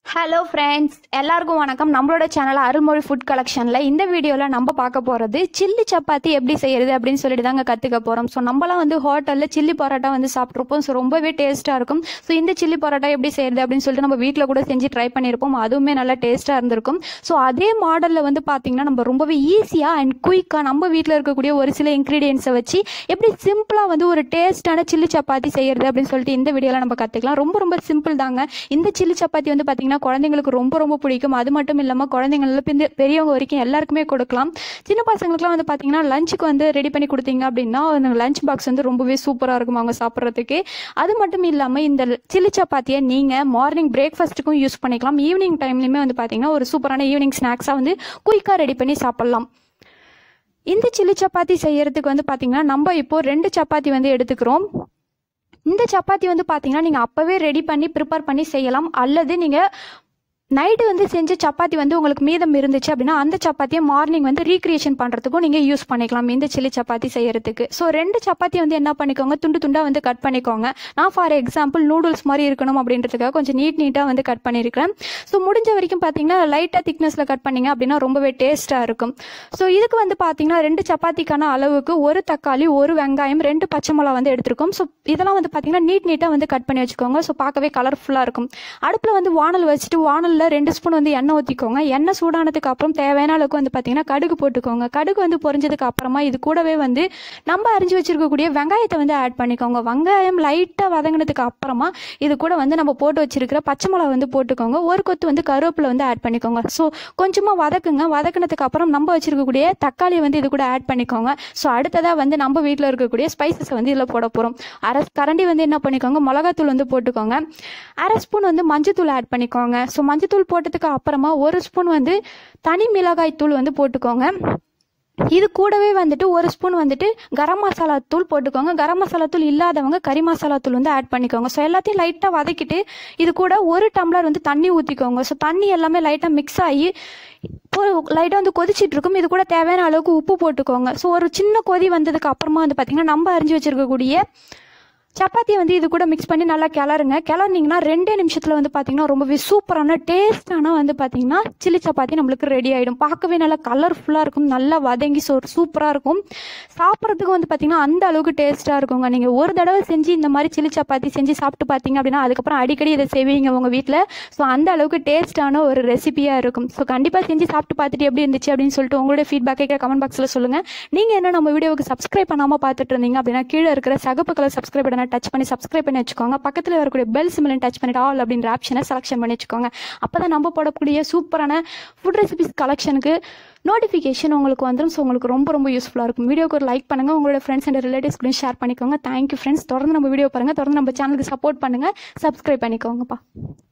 hello friends எல்லாருக்கும் வணக்கம் நம்மளோட சேனல் அருள்மொழி ஃபுட் கலெக்ஷனில் இந்த வீடியோவில் நம்ம பார்க்க போகிறது சில்லி சப்பாத்தி எப்படி செய்யறது அப்படின்னு சொல்லிட்டு தாங்க கற்றுக்க போகிறோம் ஸோ நம்மளாம் வந்து ஹோட்டலில் சில்லி பரோட்டா வந்து சாப்பிட்ருப்போம் ஸோ ரொம்பவே டேஸ்ட்டாக இருக்கும் ஸோ இந்த சில்லி பரோட்டா எப்படி செய்யறது அப்படின்னு சொல்லிட்டு நம்ம வீட்டில் கூட செஞ்சு ட்ரை பண்ணியிருப்போம் அதுவுமே நல்லா டேஸ்ட்டாக இருந்திருக்கும் ஸோ அதே மாடலில் வந்து பார்த்திங்கன்னா நம்ம ரொம்பவே ஈஸியாக அண்ட் குயிக்காக நம்ம வீட்டில் இருக்கக்கூடிய ஒரு சில இன்க்ரீடியன்ஸை வச்சு எப்படி சிம்பிளாக வந்து ஒரு டேஸ்ட்டான சில்லி சப்பாத்தி செய்யறது அப்படின்னு சொல்லிட்டு இந்த வீடியோவில் நம்ம கற்றுக்கலாம் ரொம்ப ரொம்ப சிம்பிள் தாங்க இந்த சில்லி சப்பாத்தி வந்து பார்த்திங்கன்னா குழந்தைங்களுக்கு ரொம்ப ரொம்ப பிடிக்கும் அது மட்டும் இல்லாமல் குழந்தைங்கள பிந்து பெரியவங்க வரைக்கும் எல்லாருக்குமே கொடுக்கலாம் சின்ன பசங்களுக்குலாம் வந்து பார்த்தீங்கன்னா லஞ்சுக்கு வந்து ரெடி பண்ணி கொடுத்தீங்க அப்படின்னா அந்த லஞ்ச் பாக்ஸ் வந்து ரொம்பவே சூப்பராக இருக்கும் அவங்க சாப்பிட்றதுக்கு அது மட்டும் இல்லாமல் இந்த சில்லி சப்பாத்தியை நீங்கள் மார்னிங் பிரேக்ஃபாஸ்ட்டுக்கும் யூஸ் பண்ணிக்கலாம் ஈவினிங் டைம்லையுமே வந்து பார்த்தீங்கன்னா ஒரு சூப்பரான ஈவினிங் ஸ்நாக்ஸாக வந்து குயிக்காக ரெடி பண்ணி சாப்பிட்லாம் இந்த சில்லி சப்பாத்தி செய்யறதுக்கு வந்து பார்த்தீங்கன்னா நம்ம இப்போ ரெண்டு சப்பாத்தி வந்து எடுத்துக்கிறோம் இந்த சப்பாத்தி வந்து பார்த்தீங்கன்னா நீங்கள் அப்போவே ரெடி பண்ணி ப்ரிப்பேர் பண்ணி செய்யலாம் அல்லது நீங்கள் நைட்டு வந்து செஞ்ச சப்பாத்தி வந்து உங்களுக்கு மீதம் இருந்துச்சு அப்படின்னா அந்த சப்பாத்தியை மார்னிங் வந்து ரீக்ரியேஷன் பண்ணுறதுக்கும் நீங்கள் யூஸ் பண்ணிக்கலாம் இந்த சில்லி சப்பாத்தி செய்யறதுக்கு ஸோ ரெண்டு சப்பாத்தி வந்து என்ன பண்ணிக்கோங்க துண்டு துண்டாக வந்து கட் பண்ணிக்கோங்க நான் ஃபார் எக்ஸாம்பிள் நூடுல்ஸ் மாதிரி இருக்கணும் அப்படின்றதுக்காக கொஞ்சம் நீட் நீட்டாக வந்து கட் பண்ணியிருக்கிறேன் ஸோ முடிஞ்ச வரைக்கும் பார்த்தீங்கன்னா லைட்டாக திக்னஸில் கட் பண்ணீங்க அப்படின்னா ரொம்பவே டேஸ்ட்டாக இருக்கும் ஸோ இதுக்கு வந்து பார்த்தீங்கன்னா ரெண்டு சப்பாத்திக்கான அளவுக்கு ஒரு தக்காளி ஒரு வெங்காயம் ரெண்டு பச்சை மிளகா வந்து எடுத்திருக்கோம் ஸோ இதெல்லாம் வந்து பார்த்தீங்கன்னா நீட் நீட்டாக வந்து கட் பண்ணி வச்சுக்கோங்க ஸோ பார்க்கவே கலர்ஃபுல்லாக இருக்கும் அடுப்பில் வந்து வானல் வச்சுட்டு வானலில் ரெண்டு ஸ்பூன் வந்து எண்ணெய் ஊற்றிக்கோங்க எண்ணெய் சூடானதுக்கு அப்புறம் தேவையான அளவுக்கு வந்து பார்த்தீங்கன்னா கடுகு போட்டுக்கோங்க கடுகு வந்து பொரிஞ்சதுக்கு அப்புறமா இது கூடவே வந்து நம்ம அரிஞ்சு வச்சிருக்கக்கூடிய வெங்காயத்தை வந்து ஆட் பண்ணிக்கோங்க வெங்காயம் லைட்டாக வதங்கினதுக்கு அப்புறமா இது கூட வந்து நம்ம போட்டு வச்சிருக்கிற பச்சை மிளகா வந்து போட்டுக்கோங்க ஒரு கொத்து வந்து கருவேப்பிலை வந்து ஆட் பண்ணிக்கோங்க ஸோ கொஞ்சமாக வதக்குங்க வதக்குனதுக்கு அப்புறம் நம்ம வச்சிருக்கக்கூடிய தக்காளியை வந்து இது கூட ஆட் பண்ணிக்கோங்க ஸோ அடுத்ததாக வந்து நம்ம வீட்டில் இருக்கக்கூடிய ஸ்பைசஸ் வந்து இதில் போட போகிறோம் அரை கரண்டி வந்து என்ன பண்ணிக்கோங்க மிளகாத்தூள் வந்து போட்டுக்கோங்க அரை ஸ்பூன் வந்து மஞ்சத்தூள் ஆட் பண்ணிக்கோங்க ஸோ மஞ்சத்தூள் போட்டதுக்கு அப்புறமா ஒரு ஸ்பூன் வந்து தனி மிளகாய் தூள் வந்து போட்டுக்கோங்க இது கூடவே வந்துட்டு ஒரு ஸ்பூன் வந்துட்டு கரம் மசாலா தூள் போட்டுக்கோங்க கரம் மசாலா தூள் இல்லாதவங்க கறி மசாலா தூள் வந்து ஆட் பண்ணிக்கோங்க ஸோ எல்லாத்தையும் லைட்டாக வதக்கிட்டு இது கூட ஒரு டம்ளர் வந்து தண்ணி ஊற்றிக்கோங்க ஸோ தண்ணி எல்லாமே லைட்டாக மிக்ஸ் ஆகி லைட்டாக வந்து கொதிச்சிட்டு இருக்கும் இது கூட தேவையான அளவுக்கு உப்பு போட்டுக்கோங்க ஸோ ஒரு சின்ன கொதி வந்ததுக்கு அப்புறமா வந்து பார்த்திங்கன்னா நம்ம அரிஞ்சு வச்சிருக்கக்கூடிய சப்பாத்தியை வந்து இது கூட மிக்ஸ் பண்ணி நல்லா கிளறுங்க கிளறினீங்கன்னா ரெண்டே நிமிஷத்தில் வந்து பார்த்தீங்கன்னா ரொம்பவே சூப்பரான டேஸ்டான வந்து பார்த்தீங்கன்னா சில்லி சப்பாத்தி நம்மளுக்கு ரெடி ஆகிடும் பார்க்கவே நல்லா கலர்ஃபுல்லாக இருக்கும் நல்லா வதங்கி சோ சூப்பராக இருக்கும் சாப்பிட்றதுக்கு வந்து பார்த்தீங்கன்னா அந்த அளவுக்கு டேஸ்ட்டாக இருக்குங்க நீங்கள் ஒரு தடவை செஞ்சு இந்த மாதிரி சில்லி சப்பாத்தி செஞ்சு சாப்பிட்டு பார்த்தீங்க அப்படின்னா அதுக்கப்புறம் அடிக்கடி இதை செய்வீங்க உங்கள் வீட்டில் ஸோ அந்த அளவுக்கு டேஸ்ட்டான ஒரு ரெசிபியாக இருக்கும் ஸோ கண்டிப்பாக செஞ்சு சாப்பிட்டு பார்த்துட்டு எப்படி இருந்துச்சு அப்படின்னு சொல்லிட்டு உங்களுடைய ஃபீட்பேக்கை கமெண்ட் பாக்ஸில் சொல்லுங்கள் நீங்கள் என்ன நம்ம வீடியோவுக்கு சப்ஸ்கிரைப் பண்ணாமல் பார்த்துட்டு இருந்தீங்க அப்படின்னா கீழே இருக்கிற சகப்பு கலர் சப்ஸ்கிரைப் பட்டனை டச் பண்ணி சப்ஸ்கிரைப் பண்ணி வச்சுக்கோங்க பக்கத்தில் வரக்கூடிய பெல் சிம்லையும் டச் பண்ணிட்டு ஆல் அப்படின்ற ஆப்ஷனை செலக்ஷன் பண்ணி வச்சுக்கோங்க அப்போ தான் நம்ம போடக்கூடிய சூப்பரான ஃபுட் ரெசிபிஸ் கலெக்ஷனுக்கு நோட்டிஃபிகேஷன் உங்களுக்கு வந்துடும் ஸோ உங்களுக்கு ரொம்ப ரொம்ப யூஸ்ஃபுல்லாக இருக்கும் வீடியோக்கு ஒரு லைக் பண்ணுங்கள் உங்களோட ஃப்ரெண்ட்ஸ் அண்ட் ரிலேட்டிவ்ஸ் கூட ஷேர் பண்ணிக்கோங்க தேங்க்யூ ஃப்ரெண்ட்ஸ் தொடர்ந்து நம்ம வீடியோ பாருங்கள் தொடர்ந்து நம்ம சேனலுக்கு சப்போர்ட் பண்ணுங்கள் சப்ஸ்கிரைப் பண்ணிக்கோங்கப்பா